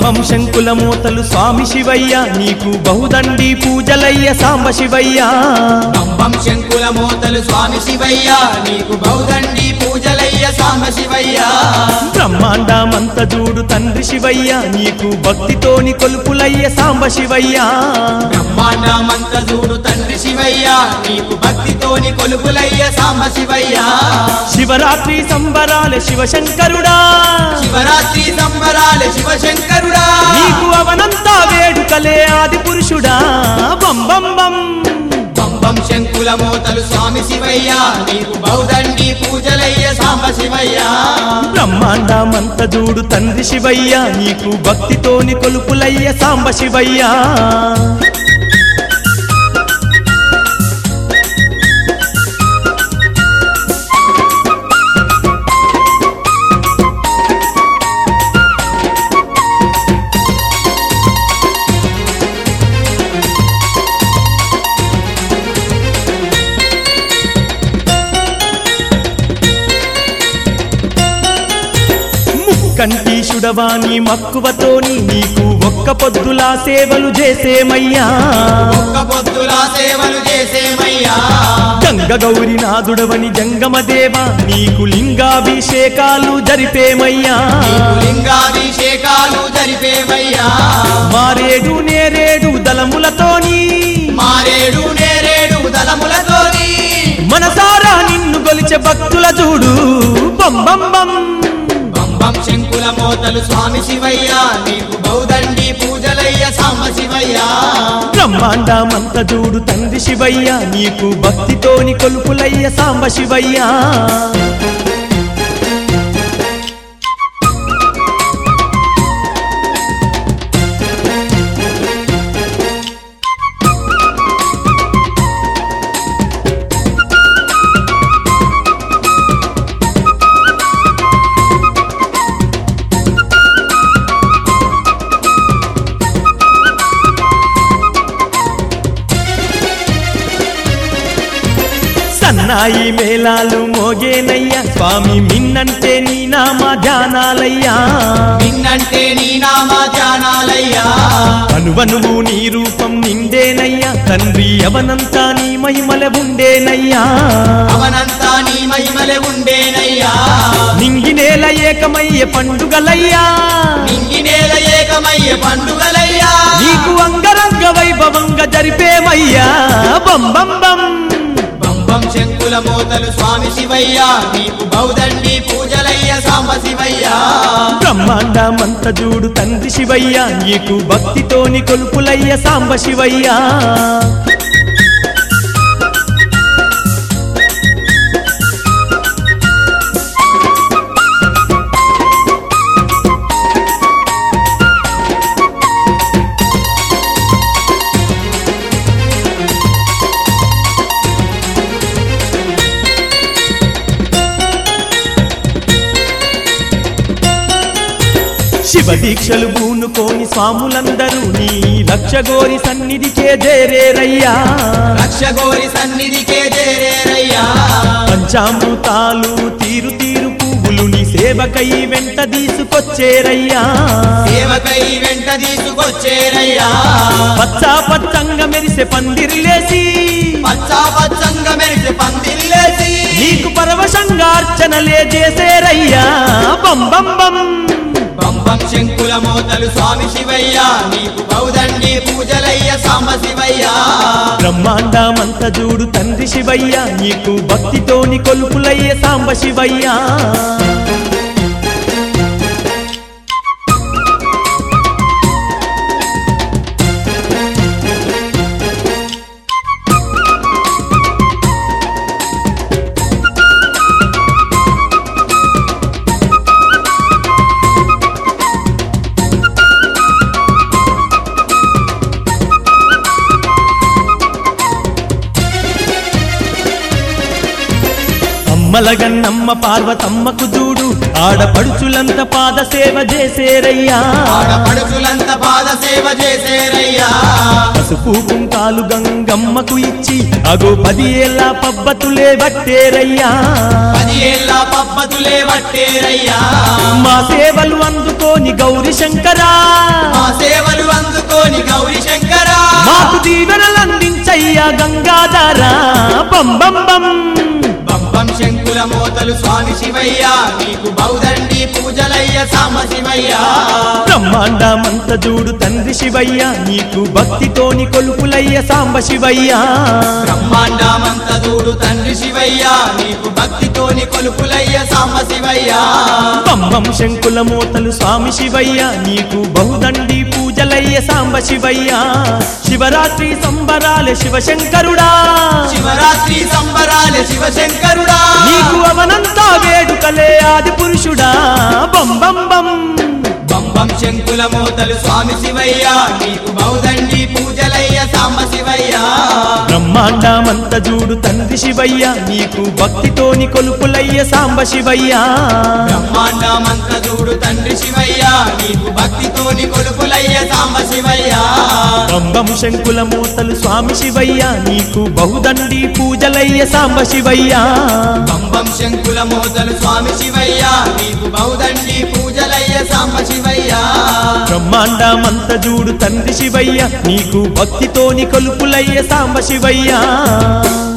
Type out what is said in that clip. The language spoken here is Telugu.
బం శంకుల మూతలు స్వామి శివయ్య నీకు బహుదండి పూజలయ్య సాంబ శివయ్య పంపం శంకుల మోతలు స్వామి శివయ్య నీకు బౌదండి పూజలయ్య సాంబ శివయ్య బ్రహ్మాండమంత చూడు తండ్రి శివయ్య నీకు భక్తితోని కొలుపులయ్య సాంబ శివయ్య బ్రహ్మాండమంత చూడు తండ్రి శివయ్య నీకు భక్తితోని కొలుపులయ్య సాంబ శివయ్య శివరాత్రి సంబరాల శివశంకరుడా శివరాత్రి సంబరాల శివశంకరుడా నీకు అవనంతా వేడుకలే ఆది పురుషుడా బం బం బం పంపం శంకుల మోతలు స్వామి శివయ్య నీకు బౌదండి పూజలయ్య సాంబ శివయ్య బ్రహ్మాండమంత చూడు తండ్రి శివయ్య నీకు భక్తితోని కొలుపులయ్య సాంబ శివయ్య కంఠీషుడవాని మక్కువతోని నీకు ఒక్క పొద్దులా సేవలు చేసేమయ్యా ఒక్క పొద్దులా సేవలు చేసేమయ్యా గంగ గౌరి నాదుడవని జంగమదేవ నీకు లింగాభిషేకాలు జరిపేమయ్యా నీకు లింగాభిషేకాలు జరిపేమయ్యా మారేడు నేరేడు దళములతోని మారేడు నేరేడు దళములతోని మనసారా నిన్ను గొలిచే భక్తుల చూడు బం బం బం పంపం శంకుల మోతలు స్వామి శివయ్య నీకు బౌదండి పూజలయ్య సాంబ శివయ్య బ్రహ్మాండమంత చూడు తండ్రి శివయ్య నీకు భక్తితోని కొలుపులయ్య సాంబ శివయ్య సన్నాయి మేళాలు మోగేనయ్యా స్వామి మిన్నంటే నీ నామ ధ్యానాలయ్యా నిన్నంటే నీ నామ ధ్యానాలయ్యా అనువనువు నీ రూపం నిండేనయ్యా తండ్రి అవనంతా నీ మహిమల ఉండేనయ్యా అవనంతా నీ మహిమలే ఉండేనయ్యా నింగి నేల ఏకమయ్య పండుగలయ్యా నింగి నేల ఏకమయ్య పండుగలయ్యా నీకు అంగరంగ వైభవంగా జరిపేమయ్యా బం బం బం పంపం శంకుల మోతలు స్వామి శివయ్య నీకు బౌదండి పూజలయ్య సాంబ శివయ్య బ్రహ్మాండమంత చూడు తండ్రి శివయ్య నీకు భక్తితోని కొలుపులయ్య సాంబ శివయ్య శివ దీక్షలు పూనుకోని స్వాములందరూ నీ లక్షగోరి సన్నిధికే చేరేరయ్యా రక్షగోరి సన్నిధికే చేరేరయ్యా పంచామృతాలు తీరు తీరు పువ్వులు నీ సేవకై వెంట తీసుకొచ్చేరయ్యా సేవకై వెంట తీసుకొచ్చేరయ్యా పచ్చా పచ్చంగా మెరిసే పందిరిలేసి పచ్చా పచ్చంగా మెరిసి పందిల్లేసి నీకు పరవశంగా అర్చనలే చేసేరయ్యా బం బం బం పంపం శంకుల మోతలు స్వామి శివయ్య నీకు బౌదండి పూజలయ్య సాంబ శివయ్య బ్రహ్మాండమంత చూడు తండ్రి శివయ్య నీకు భక్తితోని కొలుపులయ్య సాంబ శివయ్య మలగన్నమ్మ పార్వతమ్మకు చూడు ఆడపడుచులంత పాద సేవ చేసేరయ్యా ఆడపడుచులంత పాద సేవ చేసేరయ్యా పసుపు కుంకాలు గంగమ్మకు ఇచ్చి అగో పది ఏళ్ళ పబ్బతులే బట్టేరయ్యా పది ఏళ్ళ పబ్బతులే పట్టేరయ్యా మా సేవలు అందుకోని గౌరి శంకరా మా సేవలు అందుకోని గౌరీ శంకరా మాకు దీవెనలు అందించయ్యా గంగాధరా బం బం బం బంబం శంకుల మోతలు స్వామి శివయ్య నీకు బౌదండి పూజలయ్య సామ శివయ్య బ్రహ్మాండమంత చూడు తండ్రి శివయ్య నీకు భక్తితోని కొలుపులయ్య సాంబ శివయ్య బ్రహ్మాండమంత దూడు తండ్రి శివయ్య నీకు భక్తితోని కొలుపులయ్య సామ శివయ్య పంబం శంకుల మోతలు స్వామి శివయ్య నీకు బహుదండి పూజలయ్య సాంబ శివయ్య శివరాత్రి సంబరాల శివశంకరుడా శివరాత్రి సంబరాల శివశంకరుడా నీకు అవనంతా వేడుకలే ఆది పురుషుడా బం బం బం బంబం శంకుల మోతలు స్వామి శివయ్య నీకు బౌదండి పూజలయ్య సామ శివయ్య బ్రహ్మాండమంత చూడు తండ్రి శివయ్య నీకు భక్తితోని కొలుపులయ్య సాంబ శివయ్య బ్రహ్మాండమంత దూడు తండ్రి శివయ్య నీకు భక్తితోని కొలుపులయ్య సామ శివయ్య పంబం శంకుల మూతలు స్వామి శివయ్య నీకు బహుదండి పూజలయ్య సాంబ శివయ్య పంబం శంకుల మోతలు స్వామి శివయ్య నీకు బౌదండి పూజలయ్య సాంబ శివయ్య బ్రహ్మాండమంత చూడు తండ్రి శివయ్య నీకు భక్తితోని కొలుపులయ్య సాంబ శివయ్య